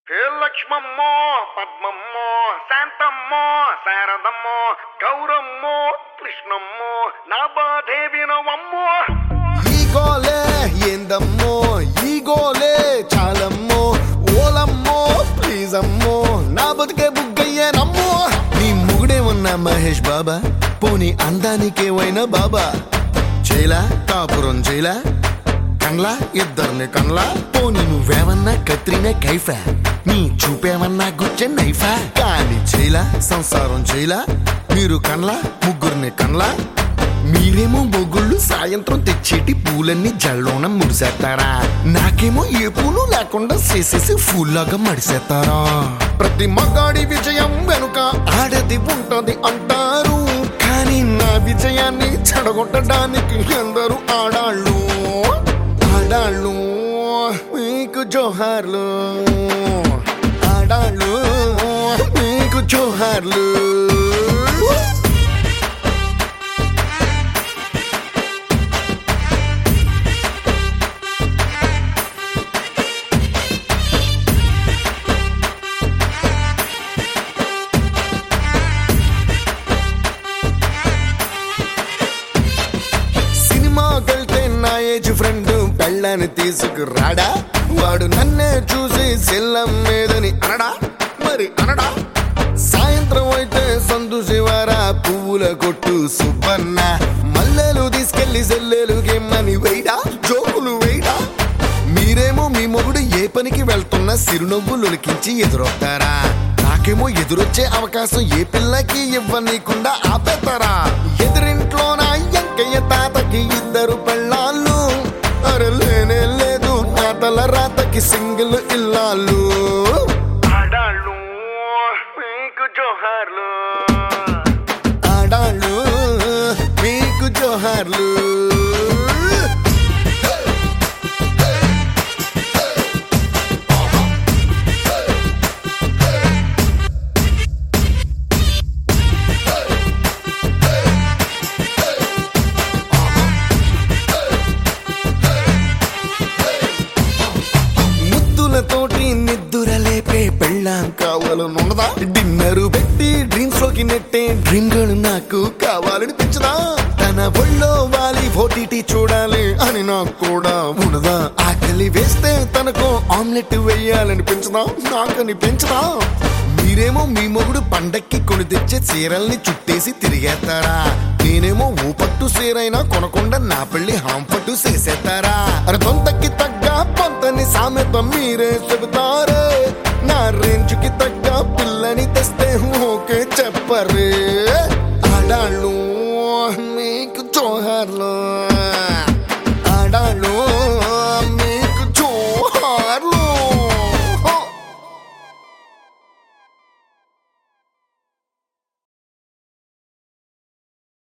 ఏ లక్ష్మమ్మో పద్మమ్మో శాంతమ్మో శారదమ్మో గౌరమ్మో కృష్ణమ్మో నా బాధే వినవమ్మో ఈ గోలే ఏందమ్మో ఈ గోలే చాలమ్మో ఓలమ్మో ప్లీజ్ అమ్మో నా బతుకే బుగ్గయ్యేనమ్మో నీ ముగుడేమన్నా మహేష్ బాబా పోనీ అందానికేవైనా బాబా చేలా కాపురం చేలా కండ్లా ఇద్దరిని కండ్లా పోనీ నువ్వేమన్నా కత్రినా కైఫా నీ చూపేమన్నా గుచ్చే నైఫా కానీ చేలా సంసారం చేలా మీరు కండ్లా ముగ్గురిని కండ్లా మీరేమో బొగుళ్ళు సాయంత్రం తెచ్చేటి పూలన్నీ జల్లోన ముడిసేస్తారా నాకేమో ఏ పూలు లేకుండా చేసేసి ఫూల్లాగా మడిసేస్తారా ప్రతి మగాడి విజయం వెనుక ఆడది ఉంటది అంటారు కానీ నా విజయాన్ని చెడగొట్టడానికి ఎందరు ఆడాళ్ళు ఆడాళ్ళు మీకు జోహార్లు ఆడాళ్ళు మీకు జోహార్లు సినిమాకెళ్తే నా ఏజ్ ఫ్రెండ్ పెళ్ళని తీసుకురాడా వాడు నన్నే చూసి సెల్లం మీదని అనడా మరి అనడా సాయంత్రం అయితే సందు శివారా పువ్వుల కొట్టు సుబ్బన్న మల్లెలు తీసుకెళ్లి సెల్లెలు గేమ్మని వేయడా జోకులు వేయడా మీరేమో మీ మొగుడు ఏ పనికి వెళ్తున్నా సిరునవ్వులు ఉలికించి ఎదురొస్తారా నాకేమో ఎదురొచ్చే అవకాశం ఏ పిల్లకి ఇవ్వనీయకుండా ఆపేస్తారా ఎదురింట్లో నా ఎంకయ్య తాతకి ఇద్దరు పెళ్ళాళ్ళు అరే లేనే లేదు నా తల రాతకి సింగిల్ ఇల్లాలు ఆడాళ్ళు మీకు జోహార్లు ఆడాళ్ళు మీకు జోహార్లు ముద్దులతోటి నిద్దుర లేపే పెళ్ళాం కావాలనున్నదా డిన్నరు పెట్టి డ్రీమ్స్ లోకి నెట్టే డ్రీమ్ గర్ల్ నాకు కావాలనిపించదా తన ఒళ్ళో వాలి ఓటీటీ చూడాలి అని నాకు కూడా ఉన్నదా ఆకలి వేస్తే తనకు ఆమ్లెట్ వేయాలనిపించదా నాకని పెంచదా మీరేమో మీ మొగుడు పండక్కి కొని తెచ్చే చీరల్ని చుట్టేసి తిరిగేస్తారా నేనేమో ఓ పట్టు చీరైనా కొనకుండా నా పెళ్లి హాంపట్టు చేసేస్తారా అరే తొంతకి తగ్గ పొంతని సామెత మీరే చెబుతారే నా రేంజ్ కి తగ్గ పిల్లని తెస్తే ఓకే చెప్పరే ఆడాళ్ళు మీకు జోహార్లు